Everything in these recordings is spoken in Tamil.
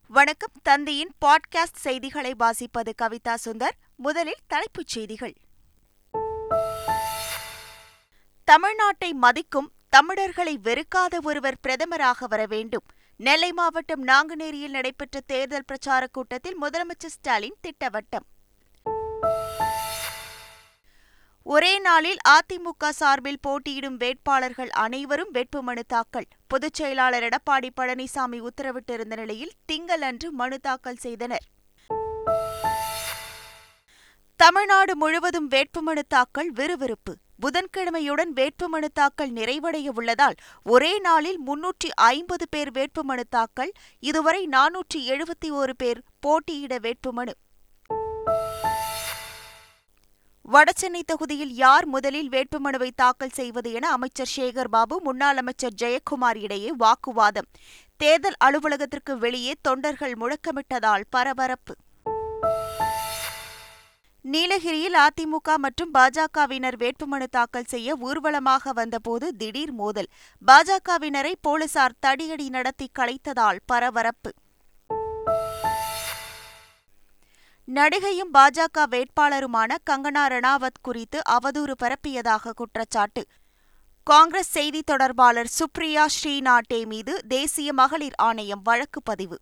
வணக்கம் தந்தியின் பாட்காஸ்ட் செய்திகளை வாசிப்பது கவிதா சுந்தர் முதலில் தலைப்புச் செய்திகள் தமிழ்நாட்டை மதிக்கும் தமிழர்களை வெறுக்காத ஒருவர் பிரதமராக வர வேண்டும் நெல்லை மாவட்டம் நாங்குநேரியில் நடைபெற்ற தேர்தல் பிரச்சாரக் கூட்டத்தில் முதலமைச்சர் ஸ்டாலின் திட்டவட்டம் ஒரே நாளில் அதிமுக சார்பில் போட்டியிடும் வேட்பாளர்கள் அனைவரும் வேட்புமனு தாக்கல் பொதுச் செயலாளர் எடப்பாடி பழனிசாமி உத்தரவிட்டிருந்த நிலையில் திங்களன்று மனு தாக்கல் செய்தனர் தமிழ்நாடு முழுவதும் வேட்புமனு தாக்கல் விறுவிறுப்பு புதன்கிழமையுடன் வேட்புமனு தாக்கல் நிறைவடைய உள்ளதால் ஒரே நாளில் முன்னூற்றி ஐம்பது பேர் வேட்புமனு தாக்கல் இதுவரை நானூற்றி எழுபத்தி ஒரு பேர் போட்டியிட வேட்புமனு வடசென்னை தொகுதியில் யார் முதலில் வேட்புமனுவை தாக்கல் செய்வது என அமைச்சர் சேகர் பாபு முன்னாள் அமைச்சர் ஜெயக்குமார் இடையே வாக்குவாதம் தேர்தல் அலுவலகத்திற்கு வெளியே தொண்டர்கள் முழக்கமிட்டதால் பரபரப்பு நீலகிரியில் அதிமுக மற்றும் பாஜகவினர் வேட்புமனு தாக்கல் செய்ய ஊர்வலமாக வந்தபோது திடீர் மோதல் பாஜகவினரை போலீசார் தடியடி நடத்தி கலைத்ததால் பரபரப்பு நடிகையும் பாஜக வேட்பாளருமான கங்கனா ரணாவத் குறித்து அவதூறு பரப்பியதாக குற்றச்சாட்டு காங்கிரஸ் செய்தி தொடர்பாளர் சுப்ரியா ஸ்ரீநாட்டே மீது தேசிய மகளிர் ஆணையம் வழக்கு பதிவு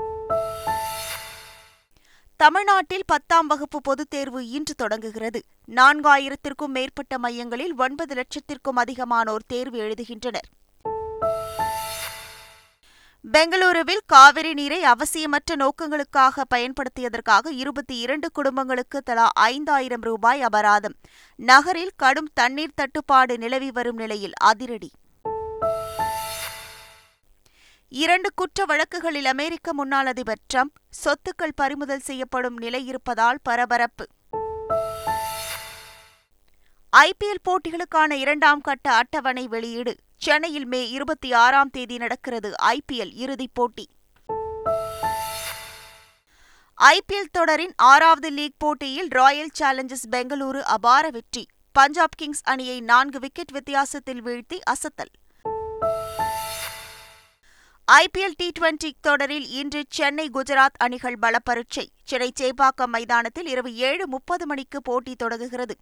தமிழ்நாட்டில் பத்தாம் வகுப்பு பொதுத் தேர்வு இன்று தொடங்குகிறது நான்காயிரத்திற்கும் மேற்பட்ட மையங்களில் ஒன்பது லட்சத்திற்கும் அதிகமானோர் தேர்வு எழுதுகின்றனர் பெங்களூருவில் காவிரி நீரை அவசியமற்ற நோக்கங்களுக்காக பயன்படுத்தியதற்காக இருபத்தி இரண்டு குடும்பங்களுக்கு தலா ஐந்தாயிரம் ரூபாய் அபராதம் நகரில் கடும் தண்ணீர் தட்டுப்பாடு நிலவி வரும் நிலையில் அதிரடி இரண்டு குற்ற வழக்குகளில் அமெரிக்க முன்னாள் அதிபர் டிரம்ப் சொத்துக்கள் பறிமுதல் செய்யப்படும் நிலை இருப்பதால் பரபரப்பு ஐபிஎல் போட்டிகளுக்கான இரண்டாம் கட்ட அட்டவணை வெளியீடு சென்னையில் மே இருபத்தி ஆறாம் தேதி நடக்கிறது ஐபிஎல் இறுதிப் போட்டி ஐபிஎல் தொடரின் ஆறாவது லீக் போட்டியில் ராயல் சேலஞ்சர்ஸ் பெங்களூரு அபார வெற்றி பஞ்சாப் கிங்ஸ் அணியை நான்கு விக்கெட் வித்தியாசத்தில் வீழ்த்தி அசத்தல் ஐபிஎல் டி டுவெண்டி தொடரில் இன்று சென்னை குஜராத் அணிகள் பலப்பரீட்சை சென்னை சேப்பாக்கம் மைதானத்தில் இரவு ஏழு முப்பது மணிக்கு போட்டி தொடங்குகிறது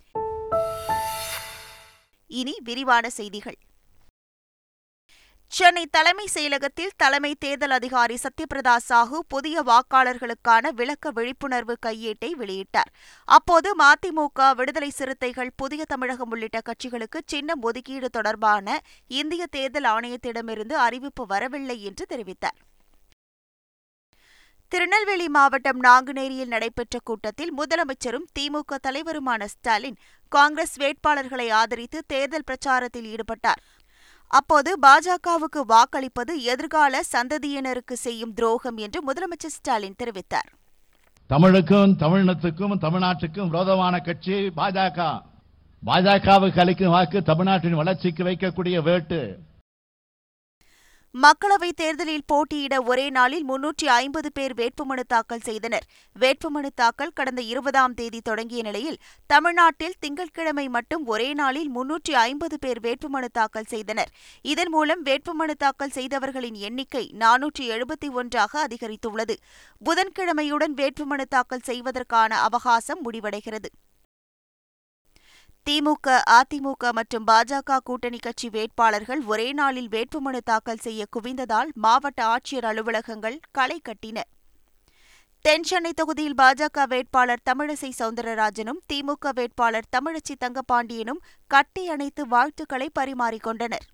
இனி விரிவான செய்திகள் சென்னை தலைமை செயலகத்தில் தலைமை தேர்தல் அதிகாரி சத்யபிரதா சாஹூ புதிய வாக்காளர்களுக்கான விளக்க விழிப்புணர்வு கையேட்டை வெளியிட்டார் அப்போது மதிமுக விடுதலை சிறுத்தைகள் புதிய தமிழகம் உள்ளிட்ட கட்சிகளுக்கு சின்னம் ஒதுக்கீடு தொடர்பான இந்திய தேர்தல் ஆணையத்திடமிருந்து அறிவிப்பு வரவில்லை என்று தெரிவித்தார் திருநெல்வேலி மாவட்டம் நாங்குநேரியில் நடைபெற்ற கூட்டத்தில் முதலமைச்சரும் திமுக தலைவருமான ஸ்டாலின் காங்கிரஸ் வேட்பாளர்களை ஆதரித்து தேர்தல் பிரச்சாரத்தில் ஈடுபட்டார் அப்போது பாஜகவுக்கு வாக்களிப்பது எதிர்கால சந்ததியினருக்கு செய்யும் துரோகம் என்று முதலமைச்சர் ஸ்டாலின் தெரிவித்தார் தமிழுக்கும் தமிழினத்துக்கும் தமிழ்நாட்டுக்கும் விரோதமான கட்சி பாஜக பாஜகவுக்கு அளிக்கும் வாக்கு தமிழ்நாட்டின் வளர்ச்சிக்கு வைக்கக்கூடிய வேட்டு மக்களவைத் தேர்தலில் போட்டியிட ஒரே நாளில் முன்னூற்றி ஐம்பது பேர் வேட்புமனு தாக்கல் செய்தனர் வேட்புமனு தாக்கல் கடந்த இருபதாம் தேதி தொடங்கிய நிலையில் தமிழ்நாட்டில் திங்கட்கிழமை மட்டும் ஒரே நாளில் முன்னூற்றி ஐம்பது பேர் வேட்புமனு தாக்கல் செய்தனர் இதன் மூலம் வேட்புமனு தாக்கல் செய்தவர்களின் எண்ணிக்கை நானூற்றி எழுபத்தி ஒன்றாக அதிகரித்துள்ளது புதன்கிழமையுடன் வேட்புமனு தாக்கல் செய்வதற்கான அவகாசம் முடிவடைகிறது திமுக அதிமுக மற்றும் பாஜக கூட்டணி கட்சி வேட்பாளர்கள் ஒரே நாளில் வேட்புமனு தாக்கல் செய்ய குவிந்ததால் மாவட்ட ஆட்சியர் அலுவலகங்கள் களை கட்டின தென்சென்னை தொகுதியில் பாஜக வேட்பாளர் தமிழிசை சவுந்தரராஜனும் திமுக வேட்பாளர் தமிழச்சி தங்கபாண்டியனும் கட்டி அணைத்து வாழ்த்துக்களை பரிமாறிக்கொண்டனர்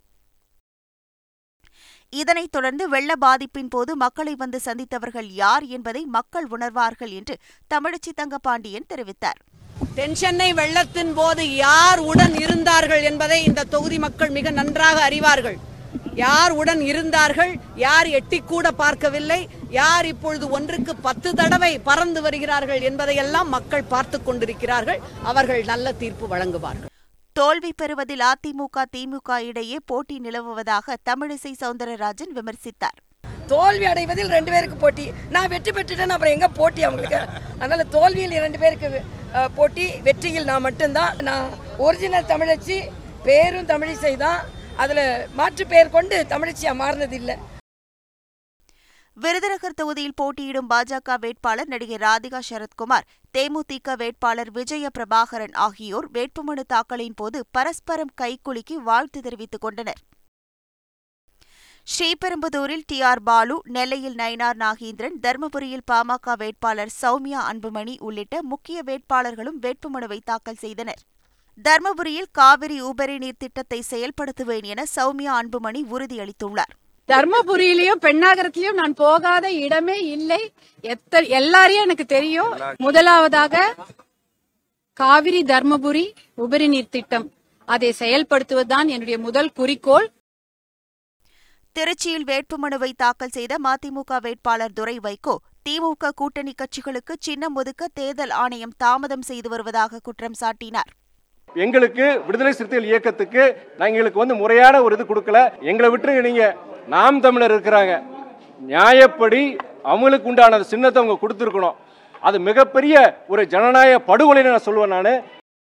இதனைத் தொடர்ந்து வெள்ள பாதிப்பின் போது மக்களை வந்து சந்தித்தவர்கள் யார் என்பதை மக்கள் உணர்வார்கள் என்று தமிழச்சி தங்கபாண்டியன் தெரிவித்தார் தென்சென்னை வெள்ளத்தின் போது யார் உடன் இருந்தார்கள் என்பதை இந்த தொகுதி மக்கள் மிக நன்றாக அறிவார்கள் யார் உடன் இருந்தார்கள் யார் எட்டி கூட பார்க்கவில்லை யார் இப்பொழுது ஒன்றுக்கு பத்து தடவை பறந்து வருகிறார்கள் என்பதையெல்லாம் மக்கள் பார்த்து கொண்டிருக்கிறார்கள் அவர்கள் நல்ல தீர்ப்பு வழங்குவார்கள் தோல்வி பெறுவதில் அதிமுக திமுக இடையே போட்டி நிலவுவதாக தமிழிசை சவுந்தரராஜன் விமர்சித்தார் தோல்வி அடைவதில் ரெண்டு பேருக்கு போட்டி நான் வெற்றி பெற்றுட்டேன் அப்புறம் எங்க போட்டி அவங்களுக்கு அதனால தோல்வியில் இரண்டு பேருக்கு அஹ், போட்டி வெற்றியில் நான் மட்டும்தான் நான் ஒரிஜினல் தமிழச்சி பேரும் தமிழிசை தான் அதில் மாற்று பெயர் கொண்டு தமிழச்சியாக மாறினது இல்லை விருதுநகர் தொகுதியில் போட்டியிடும் பாஜக வேட்பாளர் நடிகை ராதிகா சரத்குமார் தேமுதிக வேட்பாளர் விஜய பிரபாகரன் ஆகியோர் வேட்புமனு தாக்கலின் போது பரஸ்பரம் கைகுலுக்கி வாழ்த்து தெரிவித்துக் கொண்டனர் ஸ்ரீபெரும்புதூரில் டி ஆர் பாலு நெல்லையில் நயினார் நாகேந்திரன் தருமபுரியில் பாமக வேட்பாளர் சௌமியா அன்புமணி உள்ளிட்ட முக்கிய வேட்பாளர்களும் வேட்புமனுவை தாக்கல் செய்தனர் தருமபுரியில் காவிரி உபரி நீர் திட்டத்தை செயல்படுத்துவேன் என சௌமியா அன்புமணி உறுதியளித்துள்ளார் தர்மபுரியிலயும் பெண்ணாகரத்திலயும் நான் போகாத இடமே இல்லை எத்த எல்லாரையும் எனக்கு தெரியும் முதலாவதாக காவிரி தர்மபுரி உபரி நீர் திட்டம் அதை செயல்படுத்துவதுதான் என்னுடைய முதல் குறிக்கோள் திருச்சியில் வேட்புமனுவை தாக்கல் செய்த மதிமுக வேட்பாளர் துரை வைகோ திமுக கூட்டணி கட்சிகளுக்கு சின்னம் ஒதுக்க தேர்தல் ஆணையம் தாமதம் செய்து வருவதாக குற்றம் சாட்டினார் எங்களுக்கு விடுதலை சிறுத்தைகள் இயக்கத்துக்கு நான் எங்களுக்கு வந்து முறையான ஒரு இது கொடுக்கல எங்களை விட்டுருங்க நீங்க நாம் தமிழர் இருக்கிறாங்க நியாயப்படி அவங்களுக்கு உண்டான சின்னத்தை அவங்க கொடுத்துருக்கணும் அது மிகப்பெரிய ஒரு ஜனநாயக படுகொலைன்னு நான் சொல்லுவேன் நான்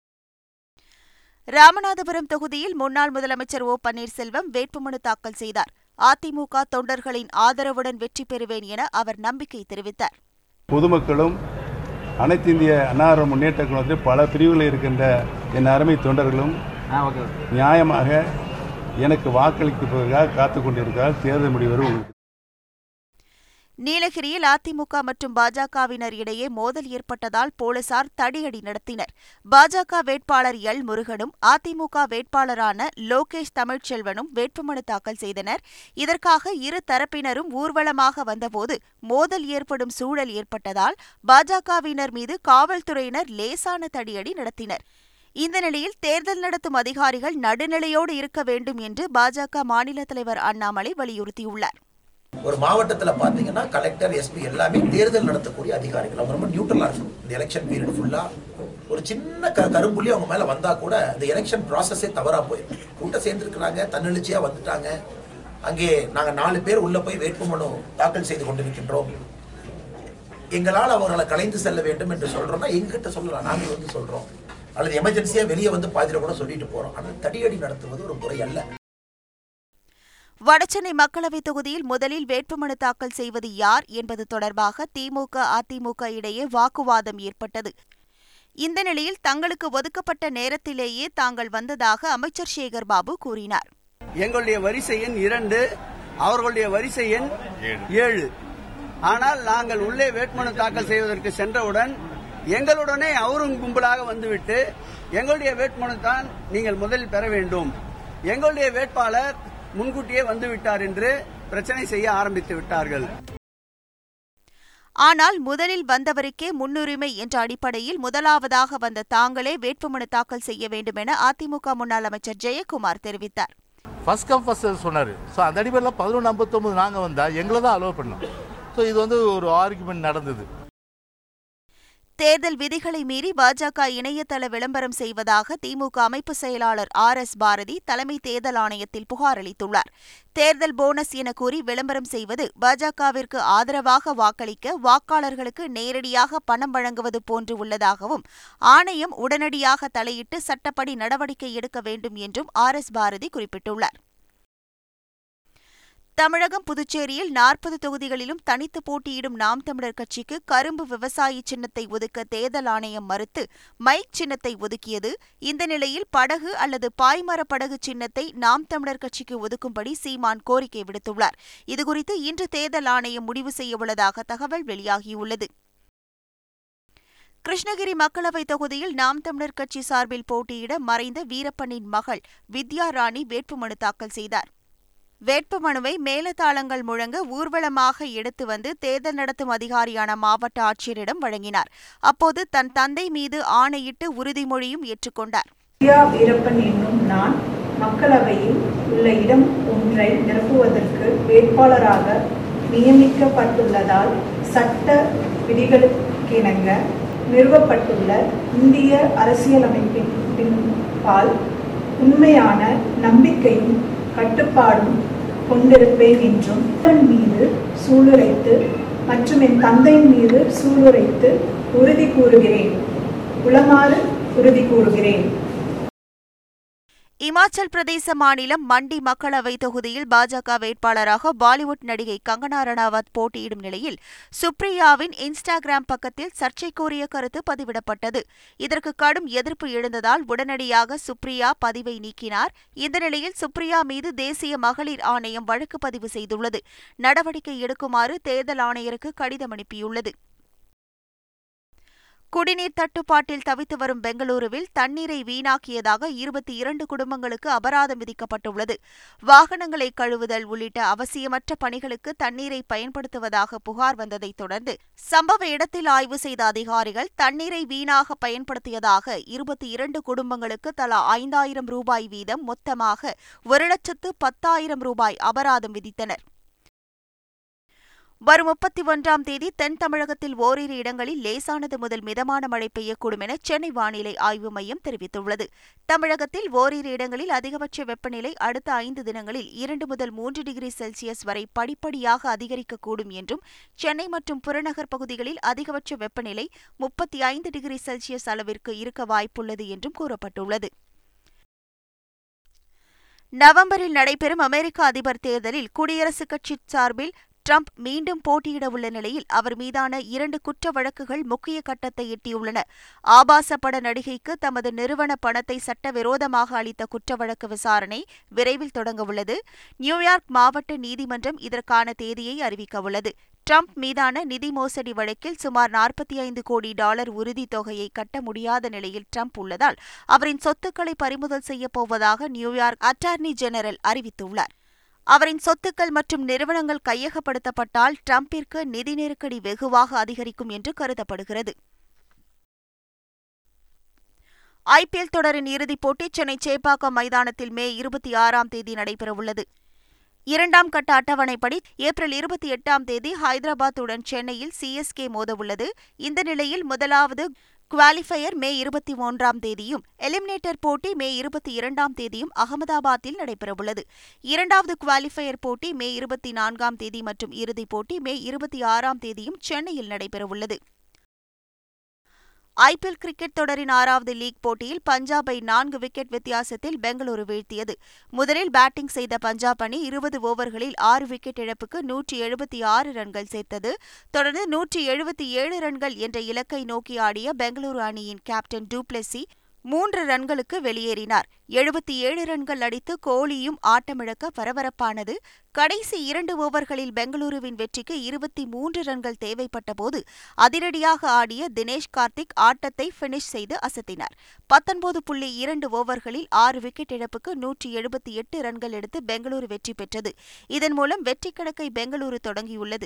ராமநாதபுரம் தொகுதியில் முன்னாள் முதலமைச்சர் ஓ பன்னீர்செல்வம் வேட்புமனு தாக்கல் செய்தார் அதிமுக தொண்டர்களின் ஆதரவுடன் வெற்றி பெறுவேன் என அவர் நம்பிக்கை தெரிவித்தார் பொதுமக்களும் அனைத்து இந்திய அன்னார முன்னேற்ற கழகத்தில் பல பிரிவுகளில் இருக்கின்ற என் அருமை தொண்டர்களும் நியாயமாக எனக்கு வாக்களிப்பதற்காக காத்துக் கொண்டிருக்கிறார் தேர்தல் முடிவு உங்களுக்கு நீலகிரியில் அதிமுக மற்றும் பாஜகவினர் இடையே மோதல் ஏற்பட்டதால் போலீசார் தடியடி நடத்தினர் பாஜக வேட்பாளர் எல் முருகனும் அதிமுக வேட்பாளரான லோகேஷ் தமிழ்ச்செல்வனும் வேட்புமனு தாக்கல் செய்தனர் இதற்காக இரு தரப்பினரும் ஊர்வலமாக வந்தபோது மோதல் ஏற்படும் சூழல் ஏற்பட்டதால் பாஜகவினர் மீது காவல்துறையினர் லேசான தடியடி நடத்தினர் இந்த நிலையில் தேர்தல் நடத்தும் அதிகாரிகள் நடுநிலையோடு இருக்க வேண்டும் என்று பாஜக மாநில தலைவர் அண்ணாமலை வலியுறுத்தியுள்ளார் ஒரு மாவட்டத்தில் பார்த்தீங்கன்னா கலெக்டர் எஸ்பி எல்லாமே தேர்தல் நடத்தக்கூடிய அதிகாரிகள் அவங்க ரொம்ப நியூட்ரலாக இருக்கணும் இந்த எலெக்ஷன் பீரியட் ஃபுல்லாக ஒரு சின்ன க கரும்புள்ளி அவங்க மேலே வந்தால் கூட இந்த எலெக்ஷன் ப்ராசஸே தவறாக போயிடும் கூட்டம் சேர்ந்துருக்கிறாங்க தன்னெழுச்சியாக வந்துட்டாங்க அங்கே நாங்கள் நாலு பேர் உள்ளே போய் வேட்புமனு தாக்கல் செய்து கொண்டிருக்கின்றோம் எங்களால் அவர்களை கலைந்து செல்ல வேண்டும் என்று சொல்கிறோம்னா எங்ககிட்ட சொல்லலாம் நாங்கள் வந்து சொல்கிறோம் அல்லது எமர்ஜென்சியாக வெளியே வந்து பாதியில் கூட சொல்லிட்டு போகிறோம் ஆனால் தடியடி நடத்துவது ஒரு முறை அல்ல வடசென்னை மக்களவைத் தொகுதியில் முதலில் வேட்புமனு தாக்கல் செய்வது யார் என்பது தொடர்பாக திமுக அதிமுக இடையே வாக்குவாதம் ஏற்பட்டது இந்த நிலையில் தங்களுக்கு ஒதுக்கப்பட்ட நேரத்திலேயே தாங்கள் வந்ததாக அமைச்சர் சேகர் பாபு கூறினார் எங்களுடைய வரிசை எண் இரண்டு அவர்களுடைய வரிசை எண் ஏழு ஆனால் நாங்கள் உள்ளே வேட்புமனு தாக்கல் செய்வதற்கு சென்றவுடன் எங்களுடனே அவரும் கும்பலாக வந்துவிட்டு எங்களுடைய வேட்புமனு தான் நீங்கள் முதலில் பெற வேண்டும் எங்களுடைய வேட்பாளர் முன்கூட்டியே வந்துவிட்டார் என்று பிரச்சனை செய்ய ஆரம்பித்து விட்டார்கள் ஆனால் முதலில் வந்தவருக்கே முன்னுரிமை என்ற அடிப்படையில் முதலாவதாக வந்த தாங்களே வேட்புமனு தாக்கல் செய்ய வேண்டும் என அதிமுக முன்னாள் அமைச்சர் ஜெயக்குமார் தெரிவித்தார் ஃபர்ஸ்ட் கம் ஃபர்ஸ்ட் சொன்னார் ஸோ அந்த அடிப்படையில் பதினொன்று ஐம்பத்தொம்பது நாங்கள் வந்தால் எங்களை தான் அலோவ் பண்ணோம் ஸோ இது வந்து ஒரு ஆர்குமெண்ட் நடந்தது தேர்தல் விதிகளை மீறி பாஜக இணையதள விளம்பரம் செய்வதாக திமுக அமைப்பு செயலாளர் ஆர் எஸ் பாரதி தலைமை தேர்தல் ஆணையத்தில் புகார் அளித்துள்ளார் தேர்தல் போனஸ் என கூறி விளம்பரம் செய்வது பாஜகவிற்கு ஆதரவாக வாக்களிக்க வாக்காளர்களுக்கு நேரடியாக பணம் வழங்குவது போன்று உள்ளதாகவும் ஆணையம் உடனடியாக தலையிட்டு சட்டப்படி நடவடிக்கை எடுக்க வேண்டும் என்றும் ஆர் எஸ் பாரதி குறிப்பிட்டுள்ளார் தமிழகம் புதுச்சேரியில் நாற்பது தொகுதிகளிலும் தனித்து போட்டியிடும் நாம் தமிழர் கட்சிக்கு கரும்பு விவசாயி சின்னத்தை ஒதுக்க தேர்தல் ஆணையம் மறுத்து மைக் சின்னத்தை ஒதுக்கியது இந்த நிலையில் படகு அல்லது பாய்மர படகு சின்னத்தை நாம் தமிழர் கட்சிக்கு ஒதுக்கும்படி சீமான் கோரிக்கை விடுத்துள்ளார் இதுகுறித்து இன்று தேர்தல் ஆணையம் முடிவு செய்யவுள்ளதாக தகவல் வெளியாகியுள்ளது கிருஷ்ணகிரி மக்களவைத் தொகுதியில் நாம் தமிழர் கட்சி சார்பில் போட்டியிட மறைந்த வீரப்பனின் மகள் வித்யா ராணி வேட்புமனு தாக்கல் செய்தார் வேட்புமனுவை மேலதாளங்கள் முழங்க ஊர்வலமாக எடுத்து வந்து தேர்தல் நடத்தும் அதிகாரியான மாவட்ட ஆட்சியரிடம் வழங்கினார் அப்போது தன் தந்தை மீது ஆணையிட்டு உறுதிமொழியும் ஏற்றுக்கொண்டார் வித்யா வீரப்பன் என்னும் நான் மக்களவையில் உள்ள இடம் ஒன்றை நிரப்புவதற்கு வேட்பாளராக நியமிக்கப்பட்டுள்ளதால் சட்ட விதிகளுக்கிணங்க நிறுவப்பட்டுள்ள இந்திய அரசியலமைப்பின் பால் உண்மையான நம்பிக்கையும் கட்டுப்பாடும் கொண்டிருப்பேன் என்றும் என் மீது சூளுரைத்து மற்றும் என் தந்தையின் மீது சூளுரைத்து உறுதி கூறுகிறேன் உளமாறு உறுதி கூறுகிறேன் இமாச்சல் பிரதேச மாநிலம் மண்டி மக்களவை தொகுதியில் பாஜக வேட்பாளராக பாலிவுட் நடிகை கங்கனா ரணாவத் போட்டியிடும் நிலையில் சுப்ரியாவின் இன்ஸ்டாகிராம் பக்கத்தில் சர்ச்சைக்குரிய கருத்து பதிவிடப்பட்டது இதற்கு கடும் எதிர்ப்பு எழுந்ததால் உடனடியாக சுப்ரியா பதிவை நீக்கினார் இந்த நிலையில் சுப்ரியா மீது தேசிய மகளிர் ஆணையம் வழக்கு பதிவு செய்துள்ளது நடவடிக்கை எடுக்குமாறு தேர்தல் ஆணையருக்கு கடிதம் அனுப்பியுள்ளது குடிநீர் தட்டுப்பாட்டில் தவித்து வரும் பெங்களூருவில் தண்ணீரை வீணாக்கியதாக இருபத்தி இரண்டு குடும்பங்களுக்கு அபராதம் விதிக்கப்பட்டுள்ளது வாகனங்களை கழுவுதல் உள்ளிட்ட அவசியமற்ற பணிகளுக்கு தண்ணீரை பயன்படுத்துவதாக புகார் வந்ததைத் தொடர்ந்து சம்பவ இடத்தில் ஆய்வு செய்த அதிகாரிகள் தண்ணீரை வீணாக பயன்படுத்தியதாக இருபத்தி இரண்டு குடும்பங்களுக்கு தலா ஐந்தாயிரம் ரூபாய் வீதம் மொத்தமாக ஒரு லட்சத்து பத்தாயிரம் ரூபாய் அபராதம் விதித்தனர் வரும் முப்பத்தி ஒன்றாம் தேதி தென் தமிழகத்தில் ஓரிரு இடங்களில் லேசானது முதல் மிதமான மழை பெய்யக்கூடும் என சென்னை வானிலை ஆய்வு மையம் தெரிவித்துள்ளது தமிழகத்தில் ஓரிரு இடங்களில் அதிகபட்ச வெப்பநிலை அடுத்த ஐந்து தினங்களில் இரண்டு முதல் மூன்று டிகிரி செல்சியஸ் வரை படிப்படியாக அதிகரிக்கக்கூடும் என்றும் சென்னை மற்றும் புறநகர் பகுதிகளில் அதிகபட்ச வெப்பநிலை முப்பத்தி ஐந்து டிகிரி செல்சியஸ் அளவிற்கு இருக்க வாய்ப்புள்ளது என்றும் கூறப்பட்டுள்ளது நவம்பரில் நடைபெறும் அமெரிக்க அதிபர் தேர்தலில் குடியரசுக் கட்சி சார்பில் ட்ரம்ப் மீண்டும் போட்டியிட உள்ள நிலையில் அவர் மீதான இரண்டு குற்ற வழக்குகள் முக்கிய கட்டத்தை எட்டியுள்ளன ஆபாச பட நடிகைக்கு தமது நிறுவன பணத்தை சட்டவிரோதமாக அளித்த குற்ற வழக்கு விசாரணை விரைவில் தொடங்கவுள்ளது நியூயார்க் மாவட்ட நீதிமன்றம் இதற்கான தேதியை அறிவிக்கவுள்ளது ட்ரம்ப் மீதான நிதி மோசடி வழக்கில் சுமார் நாற்பத்தி ஐந்து கோடி டாலர் உறுதித் தொகையை கட்ட முடியாத நிலையில் ட்ரம்ப் உள்ளதால் அவரின் சொத்துக்களை பறிமுதல் செய்யப் போவதாக நியூயார்க் அட்டார்னி ஜெனரல் அறிவித்துள்ளார் அவரின் சொத்துக்கள் மற்றும் நிறுவனங்கள் கையகப்படுத்தப்பட்டால் ட்ரம்பிற்கு நிதி நெருக்கடி வெகுவாக அதிகரிக்கும் என்று கருதப்படுகிறது ஐபிஎல் தொடரின் இறுதிப் போட்டி சென்னை சேப்பாக்கம் மைதானத்தில் மே இருபத்தி ஆறாம் தேதி நடைபெறவுள்ளது இரண்டாம் கட்ட அட்டவணைப்படி ஏப்ரல் இருபத்தி எட்டாம் தேதி ஹைதராபாத்துடன் சென்னையில் சிஎஸ்கே மோதவுள்ளது இந்த நிலையில் முதலாவது குவாலிஃபயர் மே இருபத்தி மூன்றாம் தேதியும் எலிமினேட்டர் போட்டி மே இருபத்தி இரண்டாம் தேதியும் அகமதாபாத்தில் நடைபெறவுள்ளது இரண்டாவது குவாலிஃபயர் போட்டி மே இருபத்தி நான்காம் தேதி மற்றும் இறுதிப் போட்டி மே இருபத்தி ஆறாம் தேதியும் சென்னையில் நடைபெறவுள்ளது ஐபிஎல் கிரிக்கெட் தொடரின் ஆறாவது லீக் போட்டியில் பஞ்சாபை நான்கு விக்கெட் வித்தியாசத்தில் பெங்களூரு வீழ்த்தியது முதலில் பேட்டிங் செய்த பஞ்சாப் அணி இருபது ஓவர்களில் ஆறு விக்கெட் இழப்புக்கு நூற்றி எழுபத்தி ஆறு ரன்கள் சேர்த்தது தொடர்ந்து நூற்றி எழுபத்தி ஏழு ரன்கள் என்ற இலக்கை நோக்கி ஆடிய பெங்களூரு அணியின் கேப்டன் டூப்ளெசி மூன்று ரன்களுக்கு வெளியேறினார் எழுபத்தி ஏழு ரன்கள் அடித்து கோலியும் ஆட்டமிழக்க பரபரப்பானது கடைசி இரண்டு ஓவர்களில் பெங்களூருவின் வெற்றிக்கு இருபத்தி மூன்று ரன்கள் தேவைப்பட்டபோது அதிரடியாக ஆடிய தினேஷ் கார்த்திக் ஆட்டத்தை பினிஷ் செய்து அசத்தினார் பத்தொன்பது புள்ளி இரண்டு ஓவர்களில் ஆறு விக்கெட் இழப்புக்கு நூற்றி எழுபத்தி எட்டு ரன்கள் எடுத்து பெங்களூரு வெற்றி பெற்றது இதன் மூலம் வெற்றிக் கணக்கை பெங்களூரு தொடங்கியுள்ளது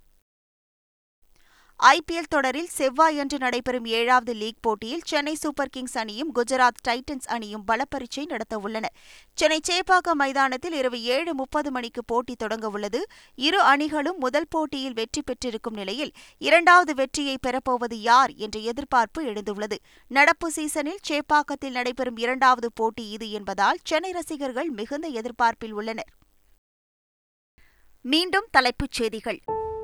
ஐபிஎல் தொடரில் செவ்வாயன்று நடைபெறும் ஏழாவது லீக் போட்டியில் சென்னை சூப்பர் கிங்ஸ் அணியும் குஜராத் டைட்டன்ஸ் அணியும் பலப்பரீட்சை நடத்தவுள்ளன சென்னை சேப்பாக்கம் மைதானத்தில் இரவு ஏழு முப்பது மணிக்கு போட்டி தொடங்கவுள்ளது இரு அணிகளும் முதல் போட்டியில் வெற்றி பெற்றிருக்கும் நிலையில் இரண்டாவது வெற்றியை பெறப்போவது யார் என்ற எதிர்பார்ப்பு எழுந்துள்ளது நடப்பு சீசனில் சேப்பாக்கத்தில் நடைபெறும் இரண்டாவது போட்டி இது என்பதால் சென்னை ரசிகர்கள் மிகுந்த எதிர்பார்ப்பில் உள்ளனர் மீண்டும் தலைப்புச் செய்திகள்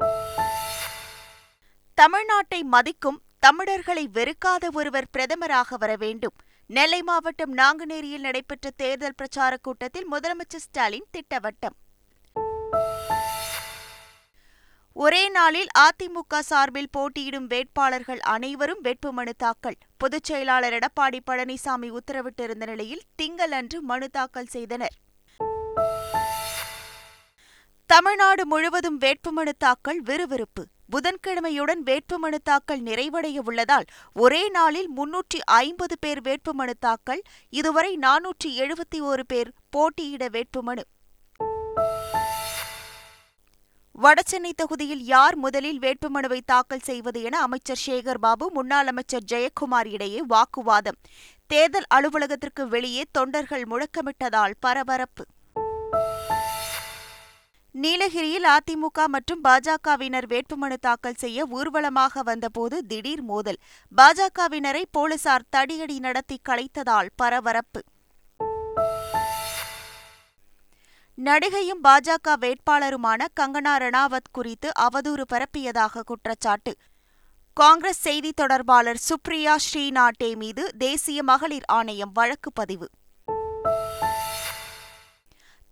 தமிழ்நாட்டை மதிக்கும் தமிழர்களை வெறுக்காத ஒருவர் பிரதமராக வர வேண்டும் நெல்லை மாவட்டம் நாங்குநேரியில் நடைபெற்ற தேர்தல் பிரச்சாரக் கூட்டத்தில் முதலமைச்சர் ஸ்டாலின் திட்டவட்டம் ஒரே நாளில் அதிமுக சார்பில் போட்டியிடும் வேட்பாளர்கள் அனைவரும் வேட்புமனு தாக்கல் பொதுச் செயலாளர் எடப்பாடி பழனிசாமி உத்தரவிட்டிருந்த நிலையில் திங்களன்று மனு தாக்கல் செய்தனர் தமிழ்நாடு முழுவதும் வேட்புமனு தாக்கல் விறுவிறுப்பு புதன்கிழமையுடன் வேட்புமனு தாக்கல் நிறைவடைய உள்ளதால் ஒரே நாளில் முன்னூற்றி ஐம்பது பேர் வேட்புமனு தாக்கல் இதுவரை நானூற்றி எழுபத்தி ஒரு பேர் போட்டியிட வேட்புமனு வடசென்னை தொகுதியில் யார் முதலில் வேட்புமனுவை தாக்கல் செய்வது என அமைச்சர் சேகர் பாபு முன்னாள் அமைச்சர் ஜெயக்குமார் இடையே வாக்குவாதம் தேர்தல் அலுவலகத்திற்கு வெளியே தொண்டர்கள் முழக்கமிட்டதால் பரபரப்பு நீலகிரியில் அதிமுக மற்றும் பாஜகவினர் வேட்புமனு தாக்கல் செய்ய ஊர்வலமாக வந்தபோது திடீர் மோதல் பாஜகவினரை போலீசார் தடியடி நடத்தி கலைத்ததால் பரபரப்பு நடிகையும் பாஜக வேட்பாளருமான கங்கனா ரணாவத் குறித்து அவதூறு பரப்பியதாக குற்றச்சாட்டு காங்கிரஸ் செய்தி தொடர்பாளர் சுப்ரியா ஸ்ரீநாட்டே மீது தேசிய மகளிர் ஆணையம் வழக்கு பதிவு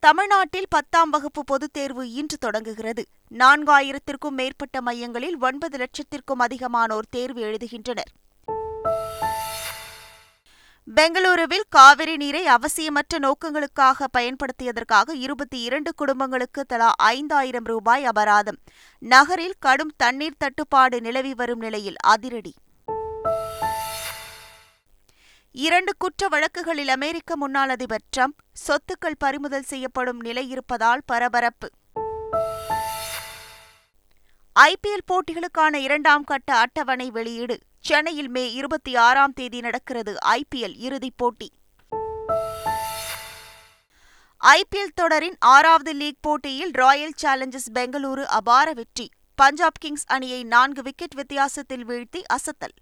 தமிழ்நாட்டில் பத்தாம் வகுப்பு பொதுத் தேர்வு இன்று தொடங்குகிறது நான்காயிரத்திற்கும் மேற்பட்ட மையங்களில் ஒன்பது லட்சத்திற்கும் அதிகமானோர் தேர்வு எழுதுகின்றனர் பெங்களூருவில் காவிரி நீரை அவசியமற்ற நோக்கங்களுக்காக பயன்படுத்தியதற்காக இருபத்தி இரண்டு குடும்பங்களுக்கு தலா ஐந்தாயிரம் ரூபாய் அபராதம் நகரில் கடும் தண்ணீர் தட்டுப்பாடு நிலவி வரும் நிலையில் அதிரடி இரண்டு குற்ற வழக்குகளில் அமெரிக்க முன்னாள் அதிபர் டிரம்ப் சொத்துக்கள் பறிமுதல் செய்யப்படும் நிலை இருப்பதால் பரபரப்பு ஐபிஎல் போட்டிகளுக்கான இரண்டாம் கட்ட அட்டவணை வெளியீடு சென்னையில் மே இருபத்தி ஆறாம் தேதி நடக்கிறது ஐபிஎல் இறுதிப் போட்டி ஐபிஎல் தொடரின் ஆறாவது லீக் போட்டியில் ராயல் சேலஞ்சர்ஸ் பெங்களூரு அபார வெற்றி பஞ்சாப் கிங்ஸ் அணியை நான்கு விக்கெட் வித்தியாசத்தில் வீழ்த்தி அசத்தல்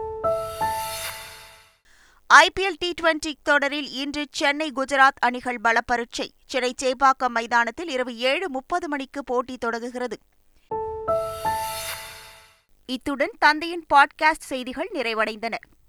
ஐபிஎல் டி டுவெண்டி தொடரில் இன்று சென்னை குஜராத் அணிகள் பலப்பரீட்சை சென்னை சேப்பாக்கம் மைதானத்தில் இரவு ஏழு முப்பது மணிக்கு போட்டி தொடங்குகிறது இத்துடன் தந்தையின் பாட்காஸ்ட் செய்திகள் நிறைவடைந்தன